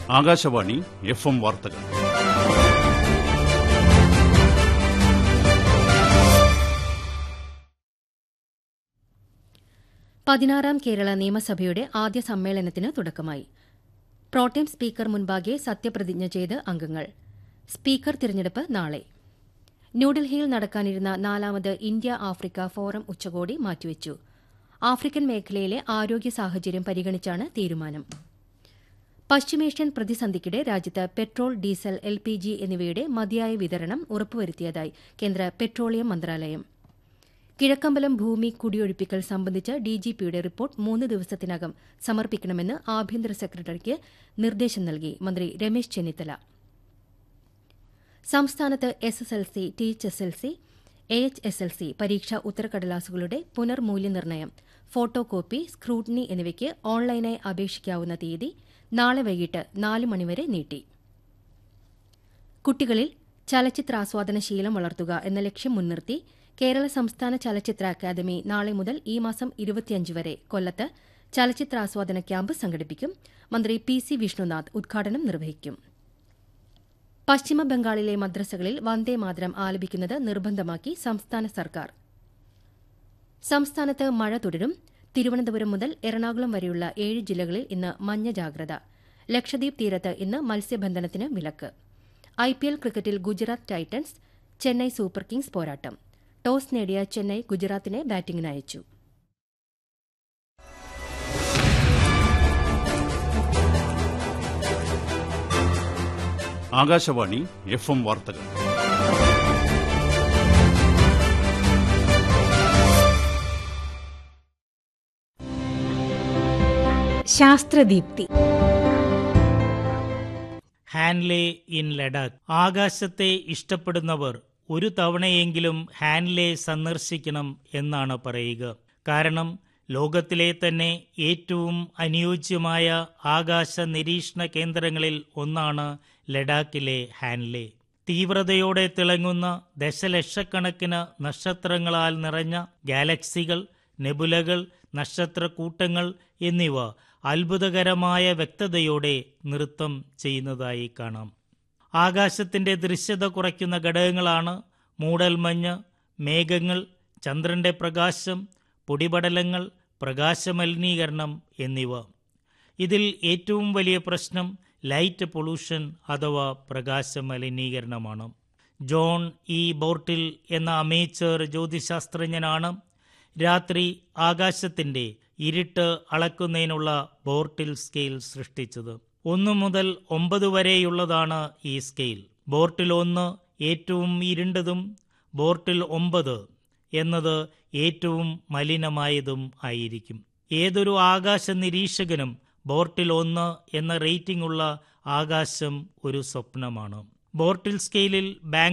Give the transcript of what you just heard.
Akashvani F M വാർത്തകൾ പതിനാറാം കേരള നിയമസഭയുടെ ആദ്യ സമ്മേളനത്തിന് തുടക്കമായി പ്രോട്ടേം സ്പീക്കർ മുൻപാകെ സത്യപ്രതിജ്ഞ ചെയ്ത് അംഗങ്ങൾ സ്പീക്കർ തിരഞ്ഞെടുപ്പ് നാളെ ന്യൂഡൽഹിയിൽ നടക്കാനിരുന്ന നാലാമത് ഇന്ത്യ ആഫ്രിക്ക ഫോറം ഉച്ചകോടി മാറ്റിവച്ചു ആഫ്രിക്കൻ മേഖലയിലെ ആരോഗ്യ സാഹചര്യം പരിഗണിച്ചാണ് തീരുമാനം പശ്ചിമേഷ്യൻ പ്രതിസന്ധിക്കിടെ രാജ്യത്ത് petrol diesel L P G എന്നിവയുടെ മതിയായ വിതരണം ഉറപ്പുവരുത്തിയതായി കേന്ദ്ര പെട്രോളിയം മന്ത്രാലയം കിഴക്കമ്പലം ഭൂമി കുടിയൊഴിപ്പിക്കൽ സംബന്ധിച്ച് ഡിജിപിയുടെ റിപ്പോർട്ട് മൂന്ന് ദിവസത്തിനകം സമർപ്പിക്കണമെന്ന് ആഭ്യന്തര സെക്രട്ടറിക്ക് നിർദ്ദേശം നൽകി മന്ത്രി രമേശ് ചെന്നിത്തല സംസ്ഥാനത്ത് S S L C T H S L C A H S L C പരീക്ഷാ ഉത്തരക്കടലാസുകളുടെ പുനർമൂല്യനിർണ്ണയം ഫോട്ടോ കോപ്പി സ്ക്രൂട്ടിനി എന്നിവയ്ക്ക് ഓൺലൈനായി അപേക്ഷിക്കാവുന്ന തീയതി നാളെ വൈകിട്ട് നാല് മണിവരെ നീട്ടി കുട്ടികളിൽ ചലച്ചിത്രാസ്വാദന ശീലം വളർത്തുക എന്ന ലക്ഷ്യം മുൻനിർത്തി കേരള സംസ്ഥാന ചലച്ചിത്ര അക്കാദമി നാളെ മുതൽ ഈ മാസം ഇരുപത്തിയഞ്ച് വരെ കൊല്ലത്ത് ചലച്ചിത്രാസ്വാദന ക്യാമ്പ് സംഘടിപ്പിക്കും മന്ത്രി പി സി വിഷ്ണുനാഥ് ഉദ്ഘാടനം നിർവഹിക്കും പശ്ചിമ ബംഗാളിലെ മദ്രസകളിൽ വന്ദേമാതരം ആലപിക്കുന്നത് നിർബന്ധമാക്കി സംസ്ഥാന സർക്കാർ സംസ്ഥാനത്ത് മഴ തുടരും തിരുവനന്തപുരം മുതൽ എറണാകുളം വരെയുള്ള ഏഴ് ജില്ലകളിൽ ഇന്ന് മഞ്ഞ ജാഗ്രത ലക്ഷദ്വീപ് തീരത്ത് ഇന്ന് മത്സ്യബന്ധനത്തിന് വിലക്ക് ഐപിഎൽ ക്രിക്കറ്റിൽ Gujarat Titans Chennai super kings പോരാട്ടം ടോസ് നേടിയ ചെന്നൈ ഗുജറാത്തിനെ ബാറ്റിംഗിന് അയച്ചു ആകാശവാണി എഫ് എം വാർത്തകൾ ശാസ്ത്രദീപ്തി ഹാൻലെ ഇൻ ലഡാക്ക് ആകാശത്തെ ഇഷ്ടപ്പെടുന്നവർ ഒരു തവണയെങ്കിലും ഹാൻലെ സന്ദർശിക്കണം എന്നാണ് പറയുക കാരണം ലോകത്തിലെ തന്നെ ഏറ്റവും അനുയോജ്യമായ ആകാശ നിരീക്ഷണ കേന്ദ്രങ്ങളിൽ ഒന്നാണ് ലഡാക്കിലെ ഹാൻലെ തീവ്രതയോടെ തിളങ്ങുന്ന ദശലക്ഷക്കണക്കിന് നക്ഷത്രങ്ങളാൽ നിറഞ്ഞ ഗാലക്സികൾ നെബുലകൾ നക്ഷത്രക്കൂട്ടങ്ങൾ എന്നിവ അത്ഭുതകരമായ വ്യക്തതയോടെ നൃത്തം ചെയ്യുന്നതായി കാണാം ആകാശത്തിന്റെ ദൃശ്യത കുറയ്ക്കുന്ന ഘടകങ്ങളാണ് മൂടൽമഞ്ഞ് മേഘങ്ങൾ ചന്ദ്രന്റെ പ്രകാശം പൊടിപടലങ്ങൾ പ്രകാശമലിനീകരണം എന്നിവ ഇതിൽ ഏറ്റവും വലിയ പ്രശ്നം ലൈറ്റ് പൊല്യൂഷൻ അഥവാ പ്രകാശമലിനീകരണമാണ് ജോൺ ഇ ബോർട്ടിൽ എന്ന അമേച്ചർ ജ്യോതിശാസ്ത്രജ്ഞനാണ് രാത്രി ആകാശത്തിന്റെ ഇരുട്ട് അളക്കുന്നതിനുള്ള ബോർട്ടിൽ സ്കെയിൽ സൃഷ്ടിച്ചത് ഒന്നു മുതൽ ഒമ്പത് വരെയുള്ളതാണ് ഈ സ്കെയിൽ ബോർട്ടിൽ ഒന്ന് ഏറ്റവും ഇരുണ്ടതും ബോർട്ടിൽ ഒമ്പത് എന്നത് ഏറ്റവും മലിനമായതും ആയിരിക്കും ഏതൊരു ആകാശ നിരീക്ഷകനും ബോർട്ടിൽ ഒന്ന് എന്ന റേറ്റിംഗ് ഉള്ള ആകാശം ഒരു സ്വപ്നമാണ് ബോർട്ടിൽ സ്കെയിലിൽ ബാങ്ക്